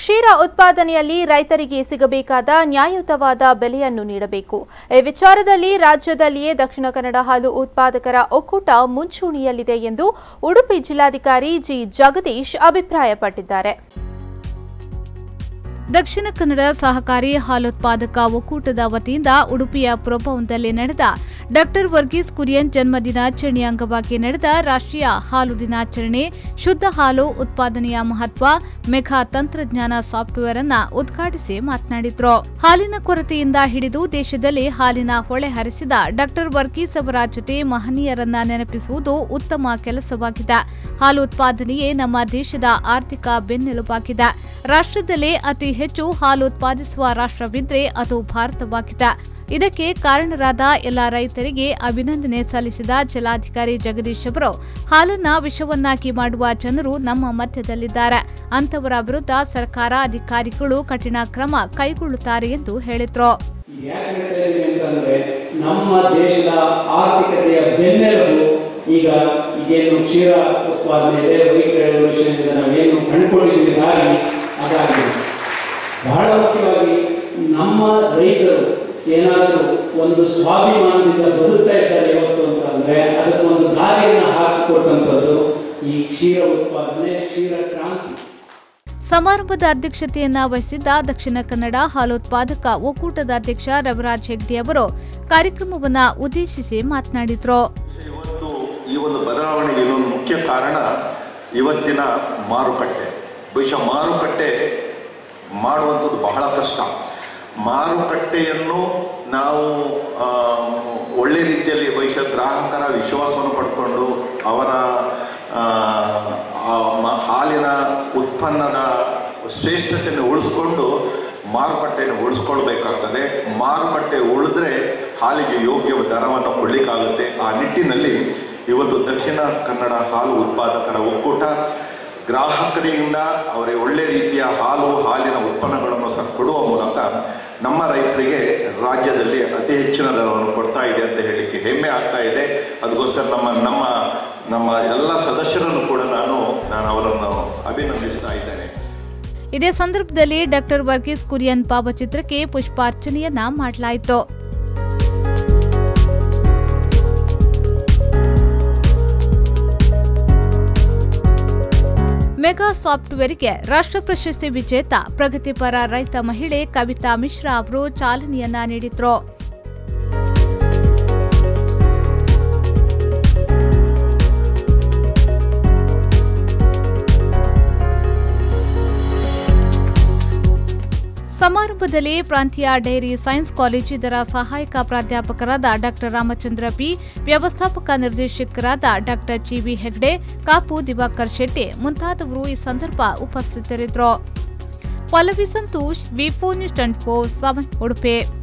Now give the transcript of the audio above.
ಕ್ಷೀರ ಉತ್ಪಾದನೆಯಲ್ಲಿ ರೈತರಿಗೆ ಸಿಗಬೇಕಾದ ನ್ಯಾಯಯುತವಾದ ಬೆಲೆಯನ್ನು ನೀಡಬೇಕು ಈ ವಿಚಾರದಲ್ಲಿ ರಾಜ್ಯದಲ್ಲಿಯೇ ದಕ್ಷಿಣ ಕನ್ನಡ ಹಾಲು ಉತ್ಪಾದಕರ ಒಕ್ಕೂಟ ಮುಂಚೂಣಿಯಲ್ಲಿದೆ ಎಂದು ಉಡುಪಿ ಜಿಲ್ಲಾಧಿಕಾರಿ ಜಿ ಜಗದೀಶ್ ಅಭಿಪ್ರಾಯಪಟ್ಟಿದ್ದಾರೆ ದಕ್ಷಿಣ ಕನ್ನಡ ಸಹಕಾರಿ ಹಾಲುತ್ಪಾದಕ ಒಕ್ಕೂಟದ ವತಿಯಿಂದ ಉಡುಪಿಯ ಪುರಭವನದಲ್ಲಿ ನಡೆದ ಡಾಕ್ಟರ್ ವರ್ಗೀಸ್ ಕುರಿಯನ್ ಜನ್ಮ ದಿನಾಚರಣೆಯ ಅಂಗವಾಗಿ ನಡೆದ ರಾಷ್ಟ್ರೀಯ ಹಾಲು ದಿನಾಚರಣೆ ಶುದ್ಧ ಹಾಲು ಉತ್ಪಾದನೆಯ ಮಹತ್ವ ಮೆಘಾ ತಂತ್ರಜ್ಞಾನ ಸಾಫ್ಟ್ವೇರ್ ಅನ್ನ ಉದ್ಘಾಟಿಸಿ ಮಾತನಾಡಿದ್ರು ಹಾಲಿನ ಕೊರತೆಯಿಂದ ಹಿಡಿದು ದೇಶದಲ್ಲಿ ಹಾಲಿನ ಹೊಳೆ ಹರಿಸಿದ ಡಾಕ್ಟರ್ ವರ್ಗೀಸ್ ಅವರ ಜೊತೆ ಮಹನೀಯರನ್ನ ನೆನಪಿಸುವುದು ಉತ್ತಮ ಕೆಲಸವಾಗಿದೆ ಹಾಲು ಉತ್ಪಾದನೆಯೇ ನಮ್ಮ ದೇಶದ ಆರ್ಥಿಕ ಬೆನ್ನೆಲುಬಾಗಿದೆ ರಾಷ್ಟ್ರದಲ್ಲೇ ಅತಿ ಹೆಚ್ಚು ಹಾಲು ಉತ್ಪಾದಿಸುವ ರಾಷ್ಟ್ರವಿದ್ರೆ ಅದು ಭಾರತವಾಗಿದೆ ಇದಕ್ಕೆ ಕಾರಣರಾದ ಎಲ್ಲ ರೈತರಿಗೆ ಅಭಿನಂದನೆ ಸಲ್ಲಿಸಿದ ಜಿಲ್ಲಾಧಿಕಾರಿ ಜಗದೀಶ್ ಅವರು ಹಾಲನ್ನ ವಿಷವನ್ನಾಗಿ ಮಾಡುವ ಜನರು ನಮ್ಮ ಮಧ್ಯದಲ್ಲಿದ್ದಾರೆ ಅಂತವರ ವಿರುದ್ಧ ಸರ್ಕಾರ ಅಧಿಕಾರಿಗಳು ಕಠಿಣ ಕ್ರಮ ಕೈಗೊಳ್ಳುತ್ತಾರೆ ಎಂದು ಹೇಳಿದ್ರು ಈಗ ಯಾಕೆ ಹೇಳ್ತಾ ಇದ್ದೀವಿ ಅಂತಂದ್ರೆ ನಮ್ಮ ದೇಶದ ಆರ್ಥಿಕತೆಯ ಬೆನ್ನೆಲುಬು ಈಗ ಈಗೇನು ಕ್ಷೀರ ಉತ್ಪಾದನೆ ಇದೆ ವೈಟ್ ರೆವಲ್ಯೂಷನ್ ಇಂದ ನಾವೇನು ಕಂಡುಕೊಂಡಿದ್ದೀವಿ ದಾರಿ ಅದಾಗಿದೆ ಬಹಳ ಮುಖ್ಯವಾಗಿ ನಮ್ಮ ರೈತರು ಏನಾದರೂ ಒಂದು ಸ್ವಾಭಿಮಾನದಿಂದ ಬದುಕ್ತಾ ಇದ್ದಾರೆ ಇವತ್ತು ಅಂತಂದ್ರೆ ಅದಕ್ಕೊಂದು ದಾರಿಯನ್ನು ಹಾಕಿಕೊಟ್ಟಂಥದ್ದು ಈ ಕ್ಷೀರ ಉತ್ಪಾದನೆ ಕ್ಷೀರ ಕ್ರಾಂತಿ ಸಮಾರಂಭದ ಅಧ್ಯಕ್ಷತೆಯನ್ನ ವಹಿಸಿದ್ದ ದಕ್ಷಿಣ ಕನ್ನಡ ಹಾಲೋತ್ಪಾದಕ ಒಕ್ಕೂಟದ ಅಧ್ಯಕ್ಷ ರವಿರಾಜ್ ಹೆಗ್ಡೆ ಅವರು ಕಾರ್ಯಕ್ರಮವನ್ನ ಉದ್ದೇಶಿಸಿ ಮಾತನಾಡಿದ್ರು ಇವತ್ತು ಈ ಒಂದು ಬದಲಾವಣೆಗೆ ಇನ್ನೊಂದು ಮುಖ್ಯ ಕಾರಣ ಇವತ್ತಿನ ಮಾರುಕಟ್ಟೆ ಬಹುಶಃ ಮಾರುಕಟ್ಟೆ ಮಾಡುವಂಥದ್ದು ಬಹಳ ಕಷ್ಟ ಮಾರುಕಟ್ಟೆಯನ್ನು ನಾವು ಆ, ಒಳ್ಳೆ ರೀತಿಯಲ್ಲಿ ಬಹುಶಃ ಗ್ರಾಹಕರ ವಿಶ್ವಾಸವನ್ನು ಪಡ್ಕೊಂಡು ಅವರ ಆ, ಆ ಮ- ಹಾಲಿನ ಉತ್ಪನ್ನದ ಶ್ರೇಷ್ಠತೆಯನ್ನು ಉಳಿಸ್ಕೊಂಡು ಮಾರುಕಟ್ಟೆಯನ್ನು ಉಳಿಸ್ಕೊಳ್ಬೇಕಾಗ್ತದೆ ಮಾರುಕಟ್ಟೆ ಉಳಿದ್ರೆ ಹಾಲಿಗೆ ಯೋಗ್ಯ ದರವನ್ನು ಕೊಡಲಿಕ್ಕಾಗುತ್ತೆ ಆ ನಿಟ್ಟಿನಲ್ಲಿ ಇವತ್ತು ದಕ್ಷಿಣ ಕನ್ನಡ ಹಾಲು ಉತ್ಪಾದಕರ ಒಕ್ಕೂಟ ಗ್ರಾಹಕರಿಂದ ಅವರಿಗೆ ಒಳ್ಳೆ ರೀತಿಯ ಹಾಲು ಹಾಲಿನ ಉತ್ಪನ್ನಗಳನ್ನು ಸಹ ಕೊಡುವ ಮೂಲಕ ನಮ್ಮ ರೈತರಿಗೆ ರಾಜ್ಯದಲ್ಲಿ ಅತಿ ಹೆಚ್ಚಿನ ದರವನ್ನು ಕೊಡ್ತಾ ಇದೆ ಅಂತ ಹೇಳಲಿಕ್ಕೆ ಹೆಮ್ಮೆ ಆಗ್ತಾ ಇದೆ ಅದಕ್ಕೋಸ್ಕರ ನಮ್ಮ ನಮ್ಮ ನಮ್ಮ ಎಲ್ಲ ಸದಸ್ಯರನ್ನು ಕೂಡ ನಾನು ನಾನು ಅವರನ್ನು ಅಭಿನಂದಿಸ್ತಾ ಇದ್ದೇನೆ ಇದೇ ಸಂದರ್ಭದಲ್ಲಿ ಡಾಕ್ಟರ್ ವರ್ಗೀಸ್ ಕುರಿಯನ್ ಭಾವಚಿತ್ರಕ್ಕೆ ಪುಷ್ಪಾರ್ಚನೆಯನ್ನ ಮಾಡಲಾಯಿತು ಮೆಗಾ ಸಾಫ್ಟ್ವೇರ್ಗೆ ರಾಷ್ಟ್ರ ಪ್ರಶಸ್ತಿ ವಿಜೇತ ಪ್ರಗತಿಪರ ರೈತ ಮಹಿಳೆ ಕವಿತಾ ಮಿಶ್ರಾ ಅವರು ಚಾಲನೆಯನ್ನ ನೀಡಿದ್ರು ಸಮಾರಂಭದಲ್ಲಿ ಪ್ರಾಂತೀಯ ಡೈರಿ ಸೈನ್ಸ್ ಕಾಲೇಜು ಇದರ ಸಹಾಯಕ ಪ್ರಾಧ್ಯಾಪಕರಾದ ಡಾಕ್ಟರ್ ರಾಮಚಂದ್ರ ಪಿ ವ್ಯವಸ್ಥಾಪಕ ನಿರ್ದೇಶಕರಾದ ಡಾಕ್ಟರ್ ಜಿವಿ ಹೆಗ್ಡೆ ಕಾಪು ದಿವಾಕರ್ ಶೆಟ್ಟಿ ಮುಂತಾದವರು ಈ ಸಂದರ್ಭ ಉಪಸ್ಥಿತರಿದ್ದರು Pallavi Santosh V four news twenty four seven Udupi